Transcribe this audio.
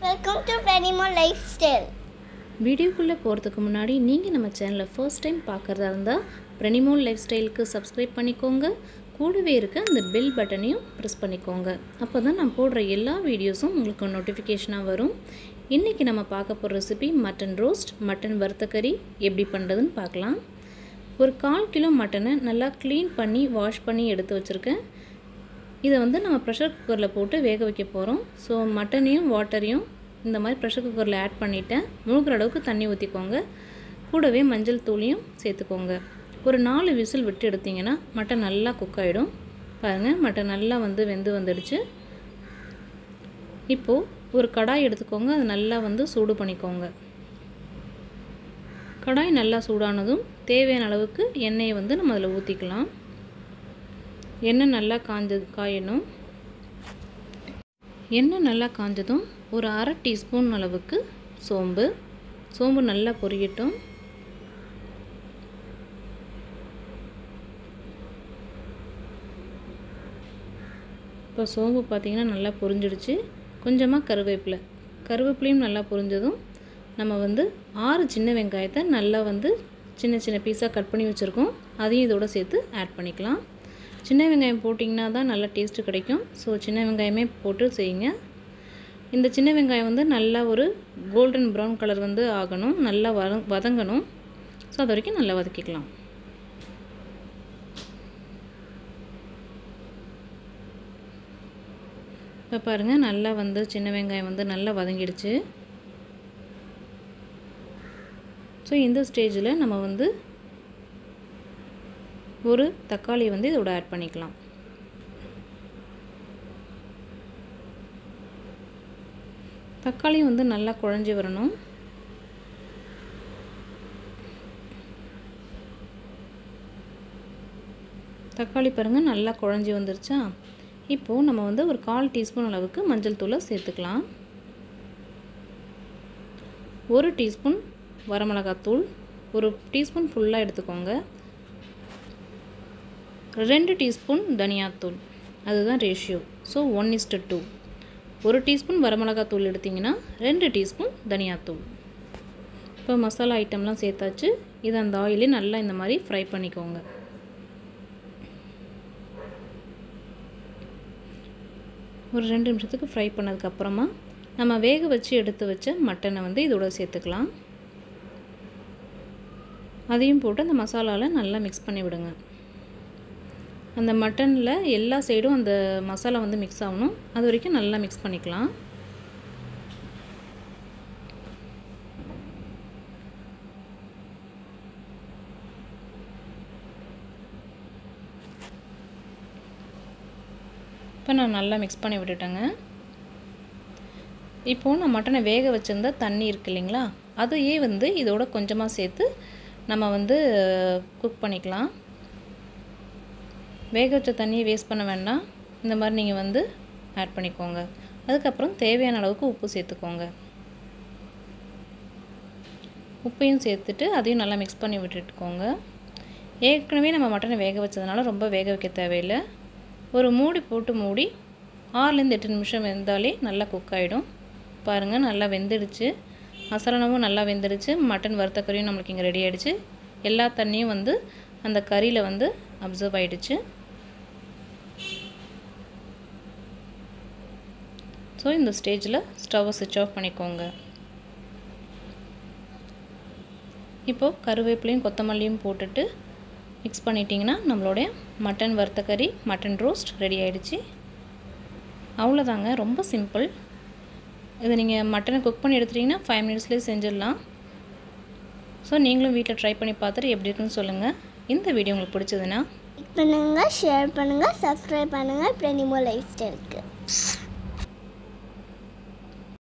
welcome to Benimo lifestyle வீடியோக்குள்ளே போகிறதுக்கு முன்னாடி நீங்கள் நம்ம சேனலை ஃபர்ஸ்ட் டைம் பார்க்குறதா இருந்தால் பிரனிமோல் லைஃப் ஸ்டைலுக்கு சப்ஸ்கிரைப் பண்ணிக்கோங்க கூடவே இருக்க அந்த பெல் பட்டனையும் ப்ரெஸ் பண்ணிக்கோங்க அப்போ தான் நான் போடுற எல்லா வீடியோஸும் உங்களுக்கு நோட்டிஃபிகேஷனாக வரும் இன்றைக்கி நம்ம பார்க்க போகிற ரெசிபி மட்டன் ரோஸ்ட் மட்டன் வறுத்த கறி எப்படி பண்ணுறதுன்னு பார்க்கலாம் ஒரு கால் கிலோ மட்டனை நல்லா க்ளீன் பண்ணி வாஷ் பண்ணி எடுத்து வச்சுருக்கேன் இதை வந்து நம்ம ப்ரெஷர் குக்கரில் போட்டு வேக வைக்க போகிறோம் ஸோ மட்டனையும் வாட்டரையும் இந்த மாதிரி ப்ரெஷர் குக்கரில் ஆட் பண்ணிவிட்டேன் முழுகிற அளவுக்கு தண்ணி ஊற்றிக்கோங்க கூடவே மஞ்சள் தூளியும் சேர்த்துக்கோங்க ஒரு நாலு விசில் விட்டு எடுத்திங்கன்னா மட்டன் நல்லா குக் ஆகிடும் பாருங்கள் மட்டன் நல்லா வந்து வெந்து வந்துடுச்சு இப்போது ஒரு கடாய் எடுத்துக்கோங்க அது நல்லா வந்து சூடு பண்ணிக்கோங்க கடாய் நல்லா சூடானதும் தேவையான அளவுக்கு எண்ணெயை வந்து நம்ம அதில் ஊற்றிக்கலாம் எண்ணெய் நல்லா காஞ்சது காயணும் எண்ணெய் நல்லா காஞ்சதும் ஒரு அரை டீஸ்பூன் அளவுக்கு சோம்பு சோம்பு நல்லா பொரியட்டும் இப்போ சோம்பு பார்த்திங்கன்னா நல்லா பொரிஞ்சிடுச்சு கொஞ்சமாக கருவேப்பிலை கருவேப்பிலையும் நல்லா பொரிஞ்சதும் நம்ம வந்து ஆறு சின்ன வெங்காயத்தை நல்லா வந்து சின்ன சின்ன பீஸாக கட் பண்ணி வச்சுருக்கோம் அதையும் இதோட சேர்த்து ஆட் பண்ணிக்கலாம் சின்ன வெங்காயம் போட்டிங்கன்னா தான் நல்லா டேஸ்ட்டு கிடைக்கும் ஸோ சின்ன வெங்காயமே போட்டு செய்யுங்க இந்த சின்ன வெங்காயம் வந்து நல்லா ஒரு கோல்டன் ப்ரௌன் கலர் வந்து ஆகணும் நல்லா வத வதங்கணும் ஸோ அது வரைக்கும் நல்லா வதக்கிக்கலாம் இப்போ பாருங்கள் நல்லா வந்து சின்ன வெங்காயம் வந்து நல்லா வதங்கிடுச்சு ஸோ இந்த ஸ்டேஜில் நம்ம வந்து ஒரு தக்காளி வந்து இதோட ஆட் பண்ணிக்கலாம் தக்காளி வந்து நல்லா குழஞ்சி வரணும் தக்காளி பாருங்கள் நல்லா குழஞ்சி வந்துருச்சா இப்போது நம்ம வந்து ஒரு கால் டீஸ்பூன் அளவுக்கு மஞ்சள் தூளை சேர்த்துக்கலாம் ஒரு டீஸ்பூன் வரமிளகாத்தூள் ஒரு டீஸ்பூன் ஃபுல்லாக எடுத்துக்கோங்க ரெண்டு டீஸ்பூன் தனியாத்தூள் அதுதான் ratio so one is to two ஒரு டீஸ்பூன் வரமிளகாத்தூள் எடுத்திங்கன்னா ரெண்டு டீஸ்பூன் தனியாத்தூள் இப்போ மசாலா ஐட்டம்லாம் சேர்த்தாச்சு இதை அந்த ஆயிலே நல்லா இந்த மாதிரி ஃப்ரை பண்ணிக்கோங்க ஒரு ரெண்டு நிமிஷத்துக்கு ஃப்ரை பண்ணதுக்கப்புறமா நம்ம வேக வச்சு எடுத்து வச்ச மட்டனை வந்து இதோட சேர்த்துக்கலாம் அதையும் போட்டு அந்த மசாலாவில் நல்லா மிக்ஸ் பண்ணி விடுங்க அந்த மட்டனில் எல்லா சைடும் அந்த மசாலா வந்து மிக்ஸ் ஆகணும் அது வரைக்கும் நல்லா மிக்ஸ் பண்ணிக்கலாம் இப்போ நான் நல்லா மிக்ஸ் பண்ணி விட்டுட்டேங்க இப்போது நான் மட்டனை வேக வச்சுருந்த தண்ணி இருக்கு இல்லைங்களா அதையே வந்து இதோட கொஞ்சமாக சேர்த்து நம்ம வந்து குக் பண்ணிக்கலாம் வேக வச்ச தண்ணியை வேஸ்ட் பண்ண வேண்டாம் இந்த மாதிரி நீங்கள் வந்து ஆட் பண்ணிக்கோங்க அதுக்கப்புறம் தேவையான அளவுக்கு உப்பு சேர்த்துக்கோங்க உப்பையும் சேர்த்துட்டு அதையும் நல்லா மிக்ஸ் பண்ணி விட்டுட்டுக்கோங்க ஏற்கனவே நம்ம மட்டனை வேக வச்சதுனால ரொம்ப வேக வைக்க தேவையில்லை ஒரு மூடி போட்டு மூடி ஆறுலேருந்து எட்டு நிமிஷம் வெந்தாலே நல்லா குக் ஆகிடும் பாருங்கள் நல்லா வெந்துடுச்சு மசாலாவும் நல்லா வெந்துடுச்சு மட்டன் வறுத்த கறியும் நம்மளுக்கு இங்கே ரெடி ஆகிடுச்சு எல்லா தண்ணியும் வந்து அந்த கறியில் வந்து அப்சர்வ் ஆகிடுச்சு ஸோ இந்த ஸ்டேஜில் ஸ்டவ்வை சுவிட்ச் ஆஃப் பண்ணிக்கோங்க இப்போது கருவேப்பிலையும் கொத்தமல்லியும் போட்டுட்டு மிக்ஸ் பண்ணிட்டிங்கன்னா நம்மளுடைய மட்டன் வறுத்த கறி மட்டன் ரோஸ்ட் ரெடி ஆகிடுச்சு அவ்வளோதாங்க ரொம்ப சிம்பிள் இதை நீங்கள் மட்டனை குக் பண்ணி எடுத்துட்டிங்கன்னா ஃபைவ் மினிட்ஸ்லேயே செஞ்சிடலாம் ஸோ நீங்களும் வீட்டில் ட்ரை பண்ணி பார்த்துட்டு எப்படி இருக்குன்னு சொல்லுங்கள் இந்த வீடியோ உங்களுக்கு பிடிச்சதுன்னா லைக் பண்ணுங்கள் ஷேர் பண்ணுங்கள் சப்ஸ்கிரைப் பண்ணுங்கள் பெனிமோ லைஃப் ஸ்டைலுக்கு